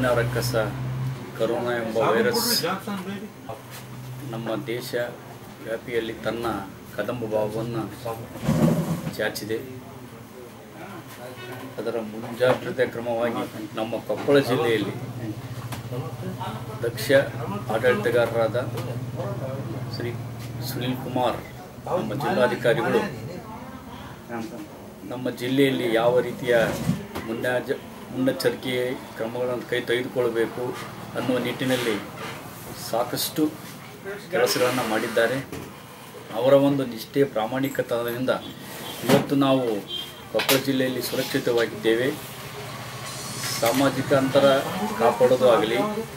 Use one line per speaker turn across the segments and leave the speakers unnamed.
ಕಣ್ಣಿನ ರಕ್ಕಸ ಕರೋನಾ ಎಂಬ ವೈರಸ್ ನಮ್ಮ ದೇಶ ವ್ಯಾಪಿಯಲ್ಲಿ ತನ್ನ ಕದಂಬ ಭಾವವನ್ನು ಚಾಚಿದೆ ಅದರ ಮುಂಜಾಗ್ರತೆ ಕ್ರಮವಾಗಿ ನಮ್ಮ ಕೊಪ್ಪಳ ಜಿಲ್ಲೆಯಲ್ಲಿ ದಕ್ಷ ಆಡಳಿತಗಾರರಾದ ಶ್ರೀ ಸುನಿಲ್ ಕುಮಾರ್ ನಮ್ಮ ಜಿಲ್ಲಾಧಿಕಾರಿಗಳು ನಮ್ಮ ಜಿಲ್ಲೆಯಲ್ಲಿ ಯಾವ ರೀತಿಯ ಮುನ್ನಾಜ ಮುನ್ನೆಚ್ಚರಿಕೆ ಕ್ರಮಗಳನ್ನು ಕೈ ತೆಗೆದುಕೊಳ್ಳಬೇಕು ಅನ್ನುವ ನಿಟ್ಟಿನಲ್ಲಿ ಸಾಕಷ್ಟು ಕೆಲಸಗಳನ್ನು ಮಾಡಿದ್ದಾರೆ ಅವರ ಒಂದು ನಿಷ್ಠೆ ಪ್ರಾಮಾಣಿಕತನದಿಂದ ಇವತ್ತು ನಾವು ಕೊಪ್ಪಳ ಜಿಲ್ಲೆಯಲ್ಲಿ ಸುರಕ್ಷಿತವಾಗಿದ್ದೇವೆ ಸಾಮಾಜಿಕ ಅಂತರ ಕಾಪಾಡೋದು ಆಗಲಿ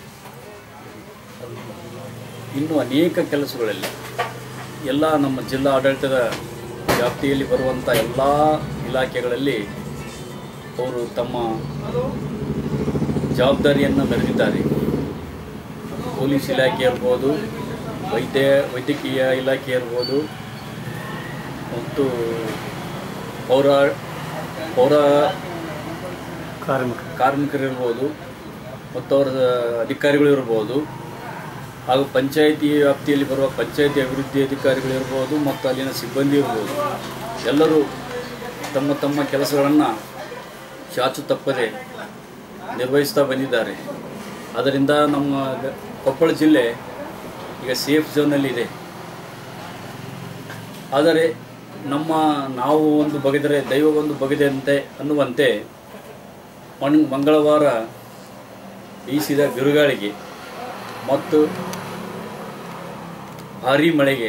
ಇನ್ನು ಅನೇಕ ಕೆಲಸಗಳಲ್ಲಿ ಎಲ್ಲ ನಮ್ಮ ಜಿಲ್ಲಾ ಆಡಳಿತದ ವ್ಯಾಪ್ತಿಯಲ್ಲಿ ಬರುವಂಥ ಎಲ್ಲ ಇಲಾಖೆಗಳಲ್ಲಿ ಅವರು ತಮ್ಮ ಜವಾಬ್ದಾರಿಯನ್ನು ಮೆರೆದಿದ್ದಾರೆ ಪೊಲೀಸ್ ಇಲಾಖೆ ಇರ್ಬೋದು ವೈದ್ಯ ವೈದ್ಯಕೀಯ ಇಲಾಖೆ ಇರ್ಬೋದು ಮತ್ತು ಪೌರ ಪೌರ
ಕಾರ್ಮಿಕ
ಕಾರ್ಮಿಕರಿರ್ಬೋದು ಮತ್ತು ಅವರ ಅಧಿಕಾರಿಗಳು ಇರ್ಬೋದು ಹಾಗೂ ಪಂಚಾಯಿತಿ ವ್ಯಾಪ್ತಿಯಲ್ಲಿ ಬರುವ ಪಂಚಾಯಿತಿ ಅಭಿವೃದ್ಧಿ ಅಧಿಕಾರಿಗಳಿರ್ಬೋದು ಮತ್ತು ಅಲ್ಲಿನ ಸಿಬ್ಬಂದಿ ಇರ್ಬೋದು ಎಲ್ಲರೂ ತಮ್ಮ ತಮ್ಮ ಕೆಲಸಗಳನ್ನು ಚಾಚು ತಪ್ಪದೆ ನಿರ್ವಹಿಸ್ತಾ ಬಂದಿದ್ದಾರೆ ಅದರಿಂದ ನಮ್ಮ ಗ- ಕೊಪ್ಪಳ ಜಿಲ್ಲೆ ಈಗ ಸೇಫ್ ಝೋನಲ್ಲಿದೆ ಆದರೆ ನಮ್ಮ ನಾವು ಒಂದು ಬಗೆದರೆ ದೈವ ಒಂದು ಬಗೆದಂತೆ ಅನ್ನುವಂತೆ ಮಣ್ ಮಂಗಳವಾರ ಬೀಸಿದ ಬಿರುಗಾಳಿಗೆ ಮತ್ತು ಭಾರೀ ಮಳೆಗೆ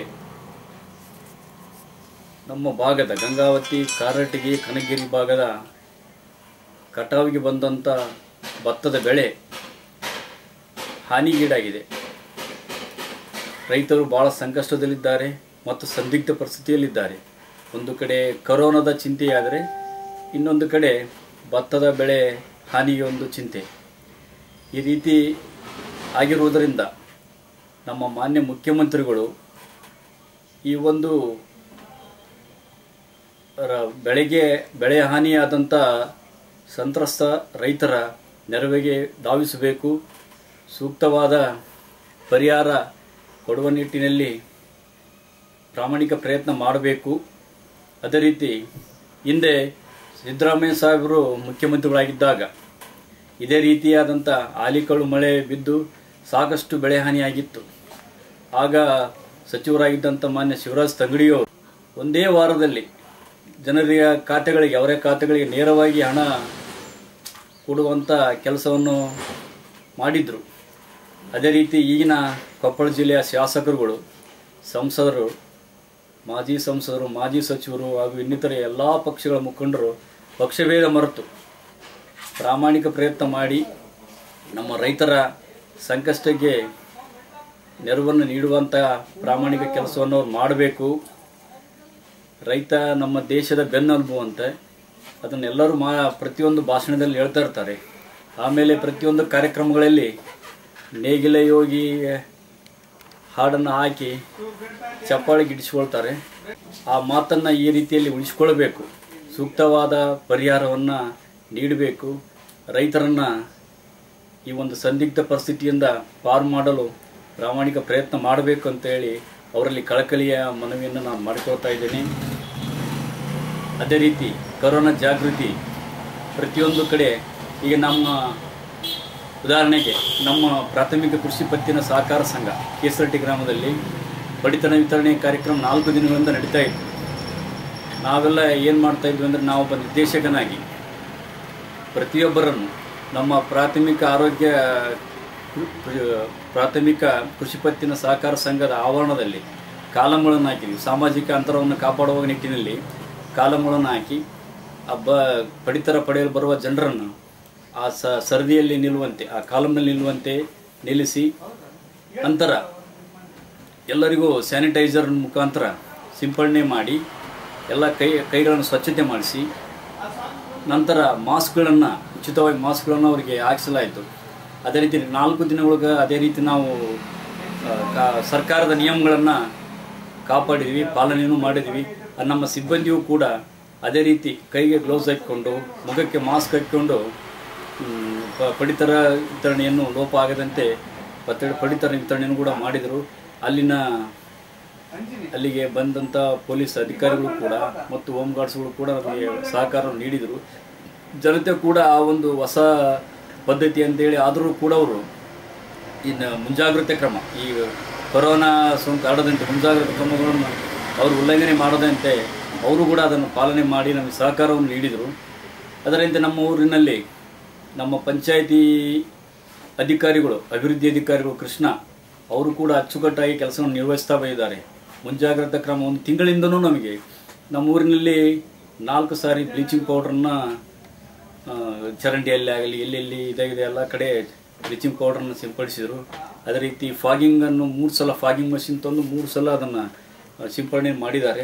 ನಮ್ಮ ಭಾಗದ ಗಂಗಾವತಿ ಕಾರಟಗಿ ಕನಗಿರಿ ಭಾಗದ ಕಟಾವಿಗೆ ಬಂದಂಥ ಭತ್ತದ ಬೆಳೆ ಹಾನಿಗೀಡಾಗಿದೆ ರೈತರು ಭಾಳ ಸಂಕಷ್ಟದಲ್ಲಿದ್ದಾರೆ ಮತ್ತು ಸಂದಿಗ್ಧ ಪರಿಸ್ಥಿತಿಯಲ್ಲಿದ್ದಾರೆ ಒಂದು ಕಡೆ ಕರೋನಾದ ಚಿಂತೆಯಾದರೆ ಇನ್ನೊಂದು ಕಡೆ ಭತ್ತದ ಬೆಳೆ ಹಾನಿಗೆ ಒಂದು ಚಿಂತೆ ಈ ರೀತಿ ಆಗಿರುವುದರಿಂದ ನಮ್ಮ ಮಾನ್ಯ ಮುಖ್ಯಮಂತ್ರಿಗಳು ಈ ಒಂದು ರ- ಬೆಳೆಗೆ ಬೆಳೆ ಹಾನಿಯಾದಂಥ ಸಂತ್ರಸ್ತ ರೈತರ ನೆರವಿಗೆ ಧಾವಿಸಬೇಕು ಸೂಕ್ತವಾದ ಪರಿಹಾರ ಕೊಡುವ ನಿಟ್ಟಿನಲ್ಲಿ ಪ್ರಾಮಾಣಿಕ ಪ್ರಯತ್ನ ಮಾಡಬೇಕು ಅದೇ ರೀತಿ ಹಿಂದೆ ಸಿದ್ದರಾಮಯ್ಯ ಸಾಹೇಬರು ಮುಖ್ಯಮಂತ್ರಿಗಳಾಗಿದ್ದಾಗ ಇದೇ ರೀತಿಯಾದಂಥ ಆಲಿಕಳು ಮಳೆ ಬಿದ್ದು ಸಾಕಷ್ಟು ಬೆಳೆ ಹಾನಿಯಾಗಿತ್ತು ಆಗ ಸಚಿವರಾಗಿದ್ದಂಥ ಮಾನ್ಯ ಶಿವರಾಜ್ ತಂಗಡಿಯವರು ಒಂದೇ ವಾರದಲ್ಲಿ ಜನರಿಗೆ ಖಾತೆಗಳಿಗೆ ಅವರ ಖಾತೆಗಳಿಗೆ ನೇರವಾಗಿ ಹಣ ಕೊಡುವಂಥ ಕೆಲಸವನ್ನು ಮಾಡಿದರು ಅದೇ ರೀತಿ ಈಗಿನ ಕೊಪ್ಪಳ ಜಿಲ್ಲೆಯ ಶಾಸಕರುಗಳು ಸಂಸದರು ಮಾಜಿ ಸಂಸದರು ಮಾಜಿ ಸಚಿವರು ಹಾಗೂ ಇನ್ನಿತರೆ ಎಲ್ಲ ಪಕ್ಷಗಳ ಮುಖಂಡರು ಪಕ್ಷಭೇದ ಮರೆತು ಪ್ರಾಮಾಣಿಕ ಪ್ರಯತ್ನ ಮಾಡಿ ನಮ್ಮ ರೈತರ ಸಂಕಷ್ಟಕ್ಕೆ ನೆರವನ್ನು ನೀಡುವಂಥ ಪ್ರಾಮಾಣಿಕ ಕೆಲಸವನ್ನು ಅವ್ರು ಮಾಡಬೇಕು ರೈತ ನಮ್ಮ ದೇಶದ ಬೆನ್ನೆಲುಬು ಅಂತೆ ಅದನ್ನೆಲ್ಲರೂ ಮಾ ಪ್ರತಿಯೊಂದು ಭಾಷಣದಲ್ಲಿ ಹೇಳ್ತಾ ಇರ್ತಾರೆ ಆಮೇಲೆ ಪ್ರತಿಯೊಂದು ಕಾರ್ಯಕ್ರಮಗಳಲ್ಲಿ ನೇಗಿಲ ಯೋಗಿ ಹಾಡನ್ನು ಹಾಕಿ ಚಪ್ಪಾಳಿಗೆ ಇಡಿಸ್ಕೊಳ್ತಾರೆ ಆ ಮಾತನ್ನು ಈ ರೀತಿಯಲ್ಲಿ ಉಳಿಸ್ಕೊಳ್ಬೇಕು ಸೂಕ್ತವಾದ ಪರಿಹಾರವನ್ನು ನೀಡಬೇಕು ರೈತರನ್ನು ಈ ಒಂದು ಸಂದಿಗ್ಧ ಪರಿಸ್ಥಿತಿಯಿಂದ ಪಾರು ಮಾಡಲು ಪ್ರಾಮಾಣಿಕ ಪ್ರಯತ್ನ ಮಾಡಬೇಕು ಅಂತೇಳಿ ಅವರಲ್ಲಿ ಕಳಕಳಿಯ ಮನವಿಯನ್ನು ನಾನು ಮಾಡಿಕೊಳ್ತಾ ಇದ್ದೇನೆ ಅದೇ ರೀತಿ ಕರೋನಾ ಜಾಗೃತಿ ಪ್ರತಿಯೊಂದು ಕಡೆ ಈಗ ನಮ್ಮ ಉದಾಹರಣೆಗೆ ನಮ್ಮ ಪ್ರಾಥಮಿಕ ಕೃಷಿ ಪತ್ತಿನ ಸಹಕಾರ ಸಂಘ ಕೇಸರಟ್ಟಿ ಗ್ರಾಮದಲ್ಲಿ ಪಡಿತನ ವಿತರಣೆ ಕಾರ್ಯಕ್ರಮ ನಾಲ್ಕು ದಿನಗಳಿಂದ ನಡೀತಾ ಇತ್ತು ನಾವೆಲ್ಲ ಏನು ಮಾಡ್ತಾ ಇದ್ವಿ ಅಂದರೆ ನಾವೊಬ್ಬ ನಿರ್ದೇಶಕನಾಗಿ ಪ್ರತಿಯೊಬ್ಬರನ್ನು ನಮ್ಮ ಪ್ರಾಥಮಿಕ ಆರೋಗ್ಯ ಕೃ- ಕೃ- ಪ್ರಾಥಮಿಕ ಕೃಷಿ ಪತ್ತಿನ ಸಹಕಾರ ಸಂಘದ ಆವರಣದಲ್ಲಿ ಕಾಲಂಗಳನ್ನು ಹಾಕಿದ್ವಿ ಸಾಮಾಜಿಕ ಅಂತರವನ್ನು ಕಾಪಾಡುವ ನಿಟ್ಟಿನಲ್ಲಿ ಕಾಲಂಗಳನ್ನು ಹಾಕಿ ಆ ಬ ಪಡಿತರ ಪಡೆಯಲು ಬರುವ ಜನರನ್ನು ಆ ಸ ಸರದಿಯಲ್ಲಿ ನಿಲ್ಲುವಂತೆ ಆ ಕಾಲಮ್ನಲ್ಲಿ ನಿಲ್ಲುವಂತೆ ನಿಲ್ಲಿಸಿ ನಂತರ ಎಲ್ಲರಿಗೂ ಸ್ಯಾನಿಟೈಸರ್ ಮುಖಾಂತರ ಸಿಂಪಡಣೆ ಮಾಡಿ ಎಲ್ಲ ಕೈ ಕೈಗಳನ್ನು ಸ್ವಚ್ಛತೆ ಮಾಡಿಸಿ ನಂತರ ಮಾಸ್ಕ್ಗಳನ್ನು ಉಚಿತವಾಗಿ ಮಾಸ್ಕ್ಗಳನ್ನು ಅವರಿಗೆ ಹಾಕಿಸಲಾಯಿತು ಅದೇ ರೀತಿ ನಾಲ್ಕು ದಿನಗಳಿಗೆ ಅದೇ ರೀತಿ ನಾವು ಆ, ಕಾ- ಸರ್ಕಾರದ ನಿಯಮಗಳನ್ನು ಕಾಪಾಡಿದ್ವಿ ಪಾಲನೆಯೂ ಮಾಡಿದ್ವಿ ಆ ನಮ್ಮ ಸಿಬ್ಬಂದಿಯೂ ಕೂಡ ಅದೇ ರೀತಿ ಕೈಗೆ ಗ್ಲೌಸ್ ಹಾಕಿಕೊಂಡು ಮುಖಕ್ಕೆ ಮಾಸ್ಕ್ ಹಾಕಿಕೊಂಡು ಮ್, ಪ- ಪಡಿತರ ವಿತರಣೆಯನ್ನು ಲೋಪ ಆಗದಂತೆ ಪತ್ತ ಪಡಿತರ ವಿತರಣೆಯನ್ನು ಕೂಡ ಮಾಡಿದರು ಅಲ್ಲಿನ ಅಲ್ಲಿಗೆ ಬಂದಂಥ ಪೊಲೀಸ್ ಅಧಿಕಾರಿಗಳು ಕೂಡ ಮತ್ತು ಹೋಮ್ ಗಾರ್ಡ್ಸ್ಗಳು ಕೂಡ ನಮಗೆ ಸಹಕಾರ ನೀಡಿದರು ಜನತೆ ಕೂಡ ಆ ಒಂದು ಹೊಸ ಪದ್ಧತಿ ಅಂತೇಳಿ ಆದರೂ ಕೂಡ ಅವರು ಇನ್ನು ಮುಂಜಾಗ್ರತೆ ಕ್ರಮ ಈ ಕೊರೋನಾ ಸೋಂಕು ಹರಡದಂತೆ ಮುಂಜಾಗ್ರತೆ ಕ್ರಮಗಳನ್ನು ಅವರು ಉಲ್ಲಂಘನೆ ಮಾಡದಂತೆ ಅವರು ಕೂಡ ಅದನ್ನು ಪಾಲನೆ ಮಾಡಿ ನಮಗೆ ಸಹಕಾರವನ್ನು ನೀಡಿದರು ಅದರಂತೆ ನಮ್ಮ ಊರಿನಲ್ಲಿ ನಮ್ಮ ಪಂಚಾಯಿತಿ ಅಧಿಕಾರಿಗಳು ಅಭಿವೃದ್ಧಿ ಅಧಿಕಾರಿಗಳು ಕೃಷ್ಣ ಅವರು ಕೂಡ ಅಚ್ಚುಕಟ್ಟಾಗಿ ಕೆಲಸವನ್ನು ನಿರ್ವಹಿಸ್ತಾ ಬಂದಿದ್ದಾರೆ ಮುಂಜಾಗ್ರತಾ ಕ್ರಮ ಒಂದು ತಿಂಗಳಿಂದನೂ ನಮಗೆ ನಮ್ಮ ಊರಿನಲ್ಲಿ ನಾಲ್ಕು ಸಾರಿ ಬ್ಲೀಚಿಂಗ್ ಪೌಡ್ರನ್ನ ಆ, ಚರಂಡಿಯಲ್ಲಿ ಆಗಲಿ ಎಲ್ಲೆಲ್ಲಿ ಇದಾಗಿದೆ ಎಲ್ಲ ಕಡೆ ಬ್ಲೀಚಿಂಗ್ ಪೌಡರ್ನ ಸಿಂಪಡಿಸಿದರು ಅದೇ ರೀತಿ ಫಾಗಿಂಗನ್ನು ಮೂರು ಸಲ ಫಾಗಿಂಗ್ ಮಷಿನ್ ತಂದು ಮೂರು ಸಲ ಅದನ್ನು ಸಿಂಪಡಣೆ ಮಾಡಿದ್ದಾರೆ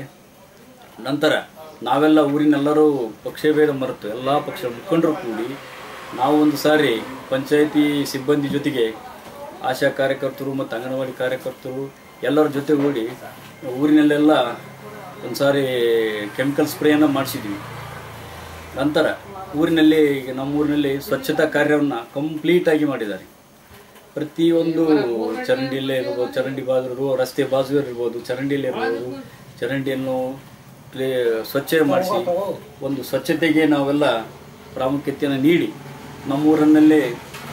ನಂತರ ನಾವೆಲ್ಲ ಊರಿನೆಲ್ಲರೂ ಪಕ್ಷಭೇದ ಮರೆತು ಎಲ್ಲ ಪಕ್ಷ ಮುಖಂಡರು ಕೂಡಿ ನಾವು ಒಂದು ಸಾರಿ ಪಂಚಾಯಿತಿ ಸಿಬ್ಬಂದಿ ಜೊತೆಗೆ ಆಶಾ ಕಾರ್ಯಕರ್ತರು ಮತ್ತು ಅಂಗನವಾಡಿ ಕಾರ್ಯಕರ್ತರು ಎಲ್ಲರ ಜೊತೆಗೂಡಿ ಊರಿನಲ್ಲೆಲ್ಲ ಒಂದು ಸಾರಿ ಕೆಮಿಕಲ್ ಸ್ಪ್ರೇಯನ್ನು ಮಾಡಿಸಿದ್ವಿ ನಂತರ ಊರಿನಲ್ಲಿ ಈಗ ನಮ್ಮ ಊರಿನಲ್ಲಿ ಸ್ವಚ್ಛತಾ ಕಾರ್ಯವನ್ನು ಕಂಪ್ಲೀಟಾಗಿ ಮಾಡಿದ್ದಾರೆ ಪ್ರತಿಯೊಂದು ಚರಂಡಿಯಲ್ಲೇ ಇರ್ಬೋದು ಚರಂಡಿ ಬಾಜು ಇರ್ಬೋದು ರಸ್ತೆ ಬಾಜು ಇರ್ಬೋದು ಚರಂಡಿಯಲ್ಲೇ ಇರ್ಬೋದು ಚರಂಡಿಯನ್ನು ಪ್ಲೇ ಸ್ವಚ್ಛ ಮಾಡಿಸಿ ಒಂದು ಸ್ವಚ್ಛತೆಗೆ ನಾವೆಲ್ಲ ಪ್ರಾಮುಖ್ಯತೆಯನ್ನು ನೀಡಿ ನಮ್ಮ ಊರಿನಲ್ಲಿ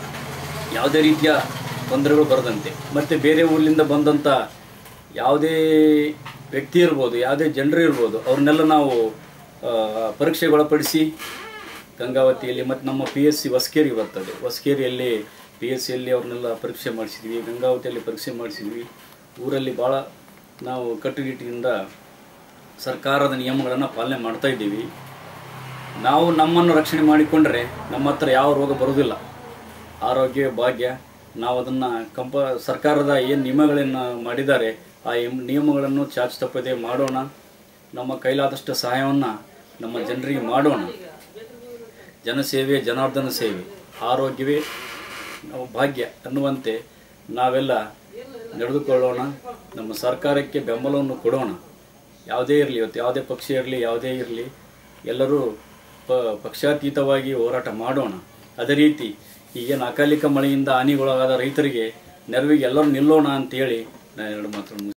ಯಾವುದೇ ರೀತಿಯ ತೊಂದರೆಗಳು ಬರದಂತೆ ಮತ್ತು ಬೇರೆ ಊರಿನಿಂದ ಬಂದಂಥ ಯಾವುದೇ ವ್ಯಕ್ತಿ ಇರ್ಬೋದು ಯಾವುದೇ ಜನರು ಇರ್ಬೋದು ಅವ್ರನ್ನೆಲ್ಲ ನಾವು ಆ, ಪರೀಕ್ಷೆಗೆ ಒಳಪಡಿಸಿ ಗಂಗಾವತಿಯಲ್ಲಿ ಮತ್ತು ನಮ್ಮ ಪಿ ಎಸ್ ಸಿ ಹೊಸಕೇರಿ ಬರ್ತದೆ ಹೊಸಕೇರಿಯಲ್ಲಿ ಪಿ ಎಸ್ ಸಿಯಲ್ಲಿ ಅವ್ರನ್ನೆಲ್ಲ ಪರೀಕ್ಷೆ ಮಾಡಿಸಿದ್ವಿ ಗಂಗಾವತಿಯಲ್ಲಿ ಪರೀಕ್ಷೆ ಮಾಡಿಸಿದ್ವಿ ಊರಲ್ಲಿ ಭಾಳ ನಾವು ಕಟ್ಟುನಿಟ್ಟಿನಿಂದ ಸರ್ಕಾರದ ನಿಯಮಗಳನ್ನು ಪಾಲನೆ ಮಾಡ್ತಾ ಇದ್ದೀವಿ ನಾವು ನಮ್ಮನ್ನು ರಕ್ಷಣೆ ಮಾಡಿಕೊಂಡ್ರೆ ನಮ್ಮ ಹತ್ರ ಯಾವ ರೋಗ ಬರುವುದಿಲ್ಲ ಆರೋಗ್ಯ ಭಾಗ್ಯ ನಾವು ಅದನ್ನು ಕಂಪ ಸರ್ಕಾರದ ಏನು ನಿಯಮಗಳನ್ನು ಮಾಡಿದ್ದಾರೆ ಆ ಎಂ- ನಿಯಮಗಳನ್ನು ಚಾಚು ತಪ್ಪದೆ ಮಾಡೋಣ ನಮ್ಮ ಕೈಲಾದಷ್ಟು ಸಹಾಯವನ್ನು ನಮ್ಮ ಜನರಿಗೆ ಮಾಡೋಣ ಜನಸೇವೆ ಜನಾರ್ದನ ಸೇವೆ ಆರೋಗ್ಯವೇ ನಾವು ಭಾಗ್ಯ ಅನ್ನುವಂತೆ ನಾವೆಲ್ಲ ನಡೆದುಕೊಳ್ಳೋಣ ನಮ್ಮ ಸರ್ಕಾರಕ್ಕೆ ಬೆಂಬಲವನ್ನು ಕೊಡೋಣ ಯಾವುದೇ ಇರಲಿ ಇವತ್ತು ಯಾವುದೇ ಪಕ್ಷ ಇರಲಿ ಯಾವುದೇ ಇರಲಿ ಎಲ್ಲರೂ ಪ ಪಕ್ಷಾತೀತವಾಗಿ ಹೋರಾಟ ಮಾಡೋಣ ಅದೇ ರೀತಿ ಈಗೇನು ಅಕಾಲಿಕ ಮಳೆಯಿಂದ ಹಾನಿಗೊಳಗಾದ ರೈತರಿಗೆ ನೆರವಿಗೆ ಎಲ್ಲರೂ ನಿಲ್ಲೋಣ ಅಂತೇಳಿ ನಾನು ಎರಡು ಮಾತನ್ನು ಮುಗಿಸ್ತೇನೆ.